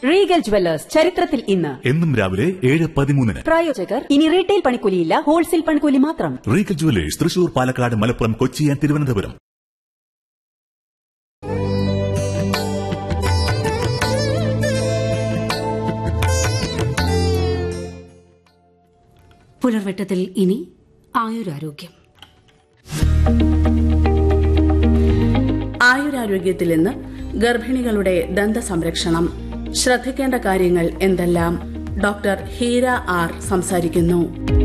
Regal jewellers ചരിത്രത്തിൽ ഇന്ന് എന്നും രാവിലെ ഏഴ് പതിമൂന്നിന് പ്രായോജകർ ഇനി റീറ്റെയിൽ പണിക്കൂലിയില്ല ഹോൾസെയിൽ പണിക്കൂലി മാത്രം Regal jewellers Thrissur Palakkad Malappuram Kochi and Thiruvananthapuram പുലർവെട്ടത്തിൽ ഇനി ആയുരാരോഗ്യം ആയുരാരോഗ്യത്തിൽ ഇന്ന് ഗർഭിണികളുടെ ദന്ത സംരക്ഷണം ശ്രദ്ധിക്കേണ്ട കാര്യങ്ങൾ എന്തെല്ലാം ഡോക്ടർ ഹീര ആർ സംസാരിക്കുന്നു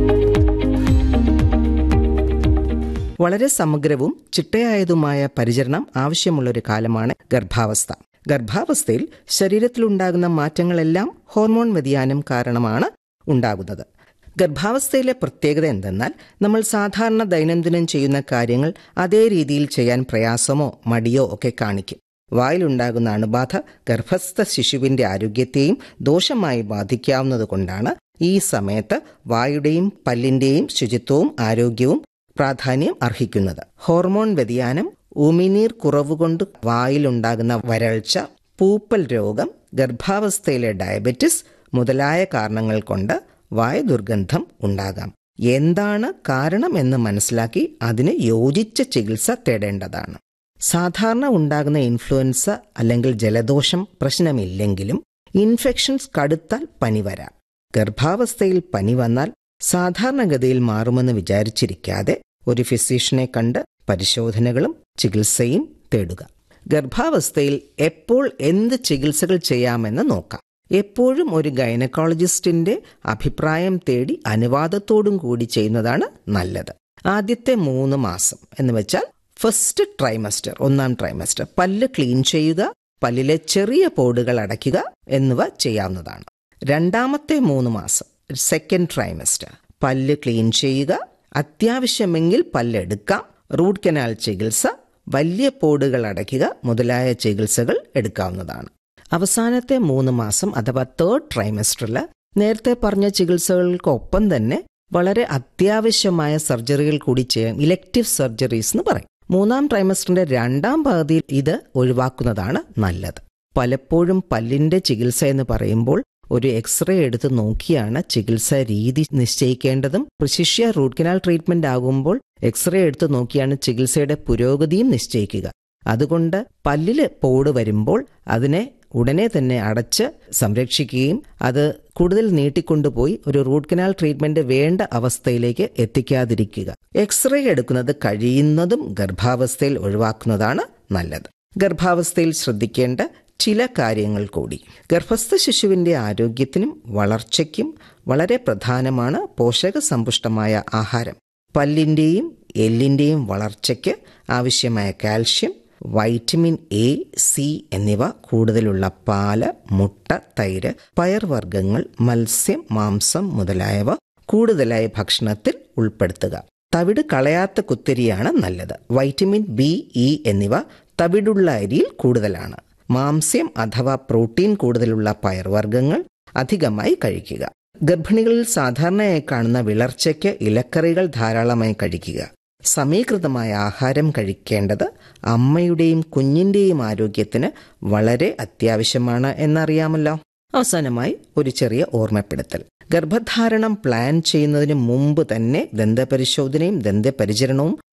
വളരെ സമഗ്രവും ചിട്ടയായതുമായ പരിചരണം ആവശ്യമുള്ളൊരു കാലമാണ് ഗർഭാവസ്ഥ ഗർഭാവസ്ഥയിൽ ശരീരത്തിലുണ്ടാകുന്ന മാറ്റങ്ങളെല്ലാം ഹോർമോൺ വ്യതിയാനം കാരണമാണ് ഉണ്ടാകുന്നത് ഗർഭാവസ്ഥയിലെ പ്രത്യേകത എന്തെന്നാൽ നമ്മൾ സാധാരണ ദൈനംദിനം ചെയ്യുന്ന കാര്യങ്ങൾ അതേ രീതിയിൽ ചെയ്യാൻ പ്രയാസമോ മടിയോ ഒക്കെ കാണിക്കും വായിലുണ്ടാകുന്ന അണുബാധ ഗർഭസ്ഥ ശിശുവിന്റെ ആരോഗ്യത്തെയും ദോഷമായി ബാധിക്കാവുന്നതുകൊണ്ടാണ് ഈ സമയത്ത് വായുടെയും പല്ലിന്റെയും ശുചിത്വവും ആരോഗ്യവും പ്രാധാന്യം അർഹിക്കുന്നത് ഹോർമോൺ വ്യതിയാനം ഉമിനീർ കുറവുകൊണ്ട് വായിലുണ്ടാകുന്ന വരൾച്ച പൂപ്പൽ രോഗം ഗർഭാവസ്ഥയിലെ ഡയബറ്റിസ് മുതലായ കാരണങ്ങൾ കൊണ്ട് വായ ദുർഗന്ധം ഉണ്ടാകാം എന്താണ് കാരണം എന്ന് മനസ്സിലാക്കി അതിന് യോജിച്ച ചികിത്സ തേടേണ്ടതാണ് സാധാരണ ഉണ്ടാകുന്ന ഇൻഫ്ലുവൻസ അല്ലെങ്കിൽ ജലദോഷം പ്രശ്നമില്ലെങ്കിലും ഇൻഫെക്ഷൻസ് കടുത്താൽ പനി വരാം ഗർഭാവസ്ഥയിൽ പനി വന്നാൽ സാധാരണഗതിയിൽ മാറുമെന്ന് വിചാരിച്ചിരിക്കാതെ ഒരു ഫിസിഷ്യനെ കണ്ട് പരിശോധനകളും ചികിത്സയും തേടുക ഗർഭാവസ്ഥയിൽ എപ്പോൾ എന്ത് ചികിത്സകൾ ചെയ്യാമെന്ന് നോക്കാം എപ്പോഴും ഒരു ഗൈനക്കോളജിസ്റ്റിന്റെ അഭിപ്രായം തേടി അനുവാദത്തോടും കൂടി ചെയ്യുന്നതാണ് നല്ലത് ആദ്യത്തെ മൂന്ന് മാസം എന്ന് വെച്ചാൽ ഫസ്റ്റ് ട്രൈമസ്റ്റർ ഒന്നാം ട്രൈമസ്റ്റർ പല്ല് ക്ലീൻ ചെയ്യുക പല്ലിലെ ചെറിയ പോടുകൾ അടയ്ക്കുക എന്നിവ ചെയ്യാവുന്നതാണ് രണ്ടാമത്തെ മൂന്ന് മാസം സെക്കൻഡ് ട്രൈമസ്റ്റർ പല്ല് ക്ലീൻ ചെയ്യുക അത്യാവശ്യമെങ്കിൽ പല്ലെടുക്കാം റൂട്ട് കനാൽ ചികിത്സ വലിയ പോടുകൾ അടയ്ക്കുക മുതലായ ചികിത്സകൾ എടുക്കാവുന്നതാണ് അവസാനത്തെ മൂന്ന് മാസം അഥവാ തേർഡ് ട്രൈമസ്റ്ററിൽ നേരത്തെ പറഞ്ഞ ചികിത്സകൾക്കൊപ്പം തന്നെ വളരെ അത്യാവശ്യമായ സർജറികൾ കൂടി ചെയ്യാം ഇലക്റ്റീവ് സർജറീസ് എന്ന് പറയും മൂന്നാം ട്രൈമസ്റ്ററിന്റെ രണ്ടാം പകുതിയിൽ ഇത് ഒഴിവാക്കുന്നതാണ് നല്ലത് പലപ്പോഴും പല്ലിന്റെ ചികിത്സ എന്ന് പറയുമ്പോൾ ഒരു എക്സ്റേ എടുത്ത് നോക്കിയാണ് ചികിത്സാ രീതി നിശ്ചയിക്കേണ്ടതും പ്രശിഷ്യ റൂട്ട് കനാൽ ട്രീറ്റ്മെന്റ് ആകുമ്പോൾ എക്സ്റേ എടുത്ത് നോക്കിയാണ് ചികിത്സയുടെ പുരോഗതിയും നിശ്ചയിക്കുക അതുകൊണ്ട് പല്ലില് പോട് വരുമ്പോൾ അതിനെ ഉടനെ തന്നെ അടച്ച് സംരക്ഷിക്കുകയും അത് കൂടുതൽ നീട്ടിക്കൊണ്ടുപോയി ഒരു റൂട്ട് കനാൽ ട്രീറ്റ്മെന്റ് വേണ്ട അവസ്ഥയിലേക്ക് എത്തിക്കാതിരിക്കുക എക്സ്റേ എടുക്കുന്നത് കഴിയുന്നതും ഗർഭാവസ്ഥയിൽ ഒഴിവാക്കുന്നതാണ് നല്ലത് ഗർഭാവസ്ഥയിൽ ശ്രദ്ധിക്കേണ്ട ചില കാര്യങ്ങൾ കൂടി ഗർഭസ്ഥ ശിശുവിന്റെ ആരോഗ്യത്തിനും വളർച്ചയ്ക്കും വളരെ പ്രധാനമാണ് പോഷകസമ്പുഷ്ടമായ ആഹാരം പല്ലിന്റെയും എല്ലിന്റെയും വളർച്ചയ്ക്ക് ആവശ്യമായ കാൽഷ്യം വൈറ്റമിൻ എ സി എന്നിവ കൂടുതലുള്ള പാല് മുട്ട തൈര് പയർവർഗ്ഗങ്ങൾ മത്സ്യം മാംസം മുതലായവ കൂടുതലായി ഭക്ഷണത്തിൽ ഉൾപ്പെടുത്തുക തവിട് കളയാത്ത കുത്തരിയാണ് നല്ലത് വൈറ്റമിൻ ബി ഇ എന്നിവ തവിടുള്ള അരിയിൽ കൂടുതലാണ് മാംസ്യം അഥവാ പ്രോട്ടീൻ കൂടുതലുള്ള പയർവർഗ്ഗങ്ങൾ അധികമായി കഴിക്കുക ഗർഭിണികളിൽ സാധാരണയായി കാണുന്ന വിളർച്ചയ്ക്ക് ഇലക്കറികൾ ധാരാളമായി കഴിക്കുക സമീകൃതമായ ആഹാരം കഴിക്കേണ്ടത് അമ്മയുടെയും കുഞ്ഞിന്റെയും ആരോഗ്യത്തിന് വളരെ അത്യാവശ്യമാണ് എന്നറിയാമല്ലോ അവസാനമായി ഒരു ചെറിയ ഓർമ്മപ്പെടുത്തൽ ഗർഭധാരണം പ്ലാൻ ചെയ്യുന്നതിന് മുമ്പ് തന്നെ ദന്തപരിശോധനയും ദന്തപരിചരണവും